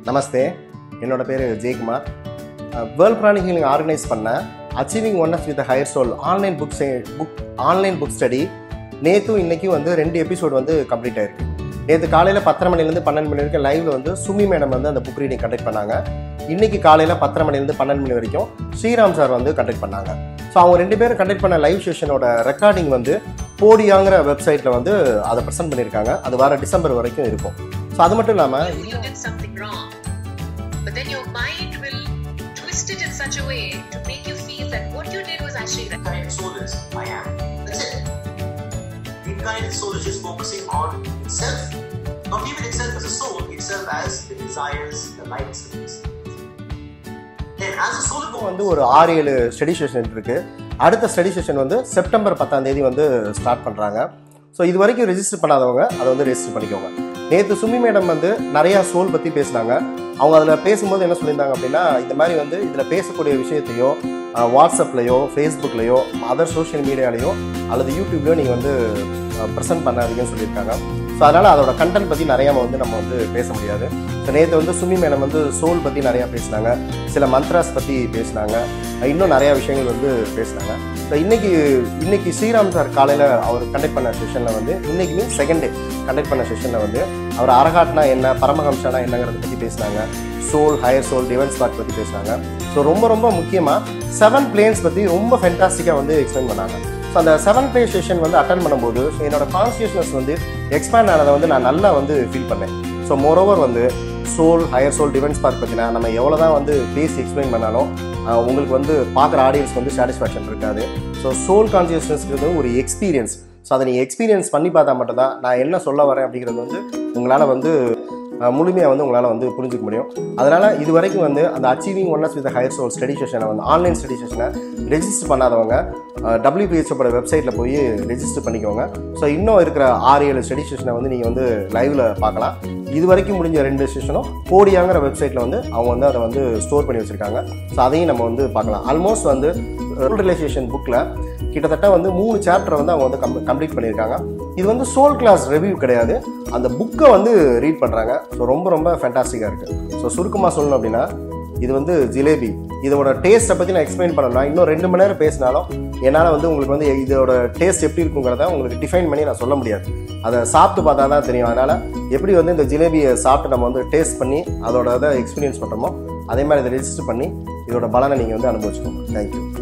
நமஸ்தே என்னோட பேர் Jayakumar world pranic healing organise பண்ண achieving one of with higher soul online book book online book study நேற்றும் இன்றைக்கும் வந்து ரெண்டு எபிசோடு வந்து கம்ப்ளீட் ஆயிருக்கு நேற்று காலையில் பத்தரை மணிலேருந்து பன்னெண்டு மணி வரைக்கும் லைவ்ல வந்து சுமி மேடம் வந்து அந்த புக் ரீடிங் கண்டக்ட் பண்ணாங்க இன்னைக்கு காலையில் பத்தரை மணிலேருந்து பன்னெண்டு மணி வரைக்கும் ஸ்ரீராம் சார் வந்து கண்டக்ட் பண்ணாங்க ஸோ அவங்க ரெண்டு பேரும் கண்டக்ட் பண்ண லைவ் செஷனோட ரெக்கார்டிங் வந்து போடியாங்கிற வெப்சைட்டில் வந்து அதை ப்ரெசென்ட் பண்ணியிருக்காங்க அது வர டிசம்பர் வரைக்கும் இருக்கும் ஸோ அது மட்டும் இல்லாமல் you did something wrong. But then your mind will twist it in such a way to make you feel that what you did was actually right. Incarnate soul is I am. That's it. The incarnate soul is just focusing on itself. Not even itself as a soul, itself as the desires, the likes, and the dislikes. Then as a soul இப்போ வந்து ஒரு ஆறு ஏழு study session இருக்கு அடுத்த study session வந்து September பத்தாம் தேதி வந்து ஸ்டார்ட் பண்ணுறாங்க ஸோ இது வரைக்கும் ரெஜிஸ்டர் பண்ணாதவங்க அதை வந்து ரெஜிஸ்டர் பண்ணிக்கோங்க நேற்று சுமி மேடம் வந்து நிறையா சோல் பற்றி பேசினாங்க அவங்க அதில் பேசும்போது என்ன சொல்லியிருந்தாங்க அப்படின்னா இந்த மாதிரி வந்து இதில் பேசக்கூடிய விஷயத்தையோ வாட்ஸ்அப்லேயோ ஃபேஸ்புக்லேயோ அதர் சோஷியல் மீடியாலேயோ அல்லது யூடியூப்லேயோ நீங்கள் வந்து ப்ரெசென்ட் பண்ணாதீங்கன்னு சொல்லியிருக்காங்க ஸோ அதனால் அதோட கண்டென்ட் பற்றி நிறையா வந்து நம்ம வந்து பேச முடியாது ஸோ நேற்று வந்து சுமி மேடம் வந்து சோல் பற்றி நிறையா பேசினாங்க சில மந்த்ராஸ் பற்றி பேசினாங்க இன்னும் நிறையா விஷயங்கள் வந்து பேசினாங்க ஸோ இன்னைக்கு இன்னைக்கு ஸ்ரீராம் சார் காலையில் அவர் கண்டக்ட் பண்ண செஷனில் வந்து இன்னைக்கு மீன் செகண்ட் டே கண்டக்ட் பண்ண செஷனில் வந்து அவர் அரகாட்னா என்ன பரமஹம்சானா என்னங்கிறத பற்றி பேசினாங்க soul higher soul divine spot பற்றி பேசினாங்க ஸோ ரொம்ப ரொம்ப முக்கியமாக செவன் பிளேன்ஸ் பற்றி ரொம்ப ஃபென்டாஸ்டிக்காக வந்து எக்ஸ்பிளைன் பண்ணாங்க ஸோ அந்த செவன் பிளே செஷன் வந்து அட்டன் பண்ணும்போது ஸோ என்னோட கான்ஸ்டியூஷனஸ் வந்து எக்ஸ்பேண்ட் ஆனதை வந்து நான் நல்லா வந்து ஃபீல் பண்ணேன் ஸோ மோரோவர் வந்து soul higher soul divine spark பற்றினா நம்ம எவ்வளோ தான் வந்து பேசி எக்ஸ்பிளைன் பண்ணாலும் ஆஹ், உங்களுக்கு வந்து பார்க்குற ஆடியன்ஸ்க்கு வந்து சாட்டிஸ்ஃபேக்ஷன் இருக்காது ஸோ சோல் கான்சியஸ்னஸ்ங்கிறது ஒரு எக்ஸ்பீரியன்ஸ் ஸோ அதை நீங்கள் எக்ஸ்பீரியன்ஸ் பண்ணி பார்த்தா மட்டும்தான் நான் என்ன சொல்ல வரேன் அப்படிங்கிறது வந்து உங்களால் வந்து முழுமையாக வந்து உங்களால் வந்து புரிஞ்சுக்க முடியும் அதனால் இது வரைக்கும் வந்து அந்த achieving oneness with higher soul study செஷனை வந்து ஆன்லைன் ஸ்டடி செஷனை ரெஜிஸ்டர் பண்ணாதவங்க டபிள்யூபிஹெச்சோட வெப்சைட்டில் போய் ரெஜிஸ்டர் பண்ணிக்கோங்க ஸோ இன்னும் இருக்கிற ஆறு ஏழு ஸ்டடி செஷனை வந்து நீங்கள் வந்து லைவில் பார்க்கலாம் இது வரைக்கும் முடிஞ்ச ரெண்டு செஷனும் கோடியாங்கிற வெப்சைட்டில் வந்து அவங்க வந்து அதை வந்து ஸ்டோர் பண்ணி வச்சுருக்காங்க ஸோ அதையும் நம்ம வந்து பார்க்கலாம் ஆல்மோஸ்ட் வந்து ரூல் ரிலேஷேஷன் புக்கில் கிட்டத்தட்ட வந்து மூணு சாப்டர் வந்து அவங்க வந்து கம் கம்ப்ளீட் பண்ணியிருக்காங்க இது வந்து சோல் கிளாஸ் ரிவ்யூ கிடையாது அந்த புக்கை வந்து ரீட் பண்ணுறாங்க ஸோ ரொம்ப ரொம்ப ஃபேண்டாஸ்டிக்காக இருக்குது ஸோ சுருக்கமாக சொல்லணும் அப்படின்னா இது வந்து ஜிலேபி இதோட டேஸ்ட்டை பற்றி நான் எக்ஸ்பிளைன் பண்ணணும்னா இன்னும் ரெண்டு மணி நேரம் பேசினாலும் என்னால் வந்து உங்களுக்கு வந்து இதோட டேஸ்ட் எப்படி இருக்குங்கிறத உங்களுக்கு டிஃபைன் பண்ணி நான் சொல்ல முடியாது அதை சாப்பிட்டு பார்த்தா தான் தெரியும் அதனால் எப்படி வந்து இந்த ஜிலேபியை சாப்பிட்டு நம்ம வந்து டேஸ்ட் பண்ணி அதோட இதை எக்ஸ்பீரியன்ஸ் பண்ணுறோமோ அதே மாதிரி இதை ரெஜிஸ்டர் பண்ணி இதோட பலனை நீங்கள் வந்து அனுபவிச்சுக்கோங்க தேங்க்யூ